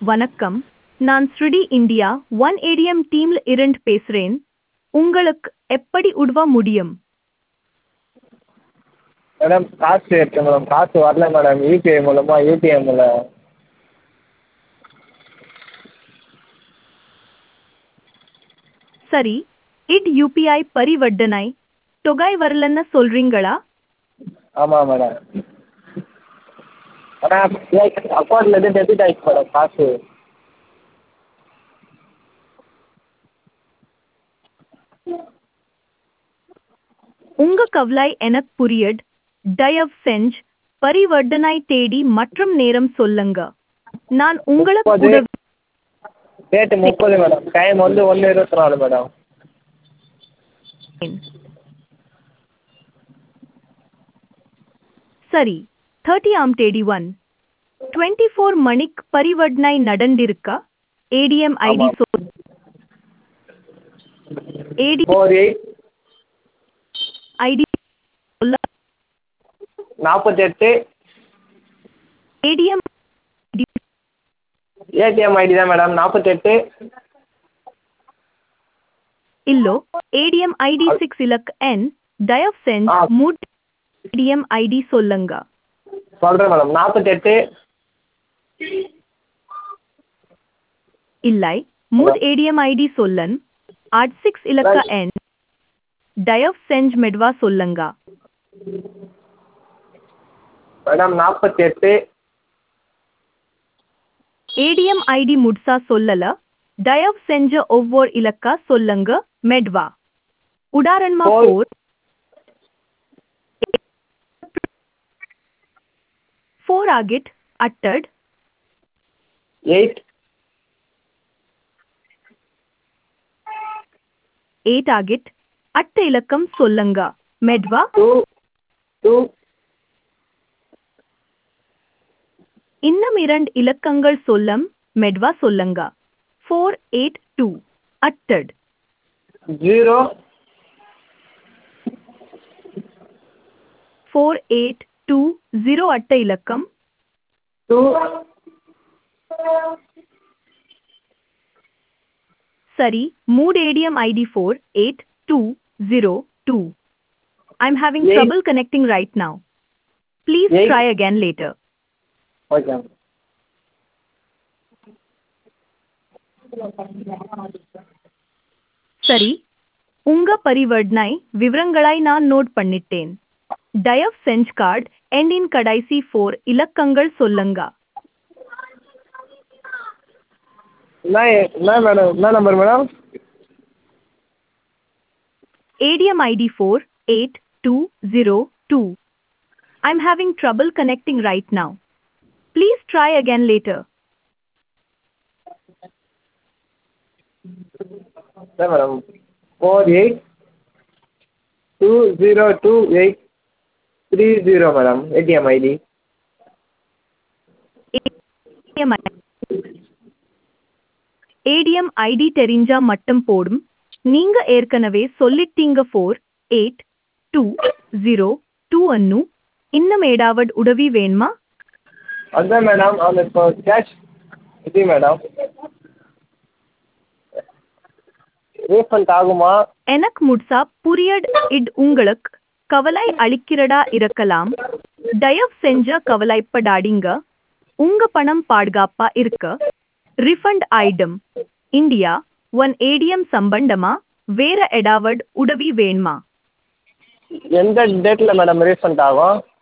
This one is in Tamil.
வணக்கம் நான் ஸ்ருடி இந்தியா ஒன் ஏடிஎம் டீம்ல இருந்து பேசுறேன் உங்களுக்கு எப்படி உதவ முடியும் மேடம் காசு எடுத்தேன் மேடம் காசு வரல மேடம் யூபிஐ மூலமாக ஏடிஎம்மில் சரி இட் யூபிஐ பரிவர்த்தனை தொகை வரலன்னு சொல்றீங்களா ஆமாம் மேடம் ஆனால் அக்கௌண்ட்லேருந்து டெபிட் ஆகிடுச்சு மேடம் காசு உங்க கவலை எனக்கு புரியுது தயவு செஞ்சு பரிவர்த்தனை தேதி மற்றும் நேரம் சொல்லுங்க நான் உங்களுக்கு முப்பது. உதவி டேட்டு முப்பது மேடம் டைம் வந்து ஒன்று இருபத்தி நாலு மேடம் சரி தேர்ட்டி ஆம் தேதி ஒன் டுவெண்ட்டி ஃபோர் மணிக்கு பரிவர்த்தனை நடந்திருக்க ஏடிஎம் ஐடி ஆமாம். சொல் ஏடி ஃபோர் எயிட் ஐடி சொல்ல நாற்பத்தெட்டு ஏடிஎம் ஏடிஎம் ஐடி தான் மேடம் நாற்பத்தெட்டு இல்லோ ஏடிஎம் ஐடி சிக்ஸ் இலக் என் தயவு செஞ்சு ஆ. மூட் ஏடிஎம் ஐடி சொல்லுங்க சொல்கிறேன் மேடம் நாற்பத்தெட்டு இல்லை மூட் ஏடிஎம் ஐடி சொல்லன் ஆட் சிக்ஸ் இலக்க Right. என் தயவு செஞ்சு மெட்வா சொல்லுங்க மேடம் நாற்பத்தெட்டு ஏடிஎம் ஐடி முட்சா சொல்லல தயவு செஞ்ச ஒவ்வொரு இலக்கா சொல்லுங்க மெட்வா உதாரணமா Four. ஃபோர் ஃபோர் ஆகிட் அட்டட் எயிட் எயிட் ஆகிட் அட்ட இலக்கம் சொல்லுங்க மெட்வா டூ டூ இன்னும் இரண்டு இலக்கங்கள் சொல்லம் மெட்வா சொல்லுங்க ஃபோர் எயிட் டூ அட்டட் zero four eight two zero அட்ட இலக்கம் டூ சரி மூட் ATM ID four eight two zero two I'm having Eight. Trouble connecting right now please Eight. Try again later okay சரி உங்க பரிவர்த்தனை விவரங்களை நான் நோட் பண்ணிட்டேன் தயவு செஞ்சு கார்டு எண்டின் கடைசி ஃபோர் இலக்கங்கள் சொல்லுங்க என்ன என்ன மேடம் என்ன number madam ADM ID 48202. I'm having trouble connecting right now. Please try again later. என்ன madam four eight two zero two eight three zero madam ATM ID ADM ADM ID தெரிஞ்சா மட்டும் போடும் நீங்க ஏற்கனவே சொல்லிட்டீங்க four eight two zero two அன்னு இன்னும் ஏடாவது உதவி வேணுமா அதுதான் மேடம் அந்த இப்போ கேஷ் இது மேடம் ரீஃபண்ட் ஆகுமா எனக்கு முட்சா புரியட் இட் உங்களுக்கு கவலை அளிக்கிறதா இருக்கலாம் தயவு செஞ்ச கவலைப்படாதீங்க உங்க பணம் பாதுகாப்பா இருக்க refund item India one ATM சம்பந்தமா வேற எடாவட் உதவி வேணுமா எந்த டேட்டில் மேடம் ரீஃபண்ட் ஆகும்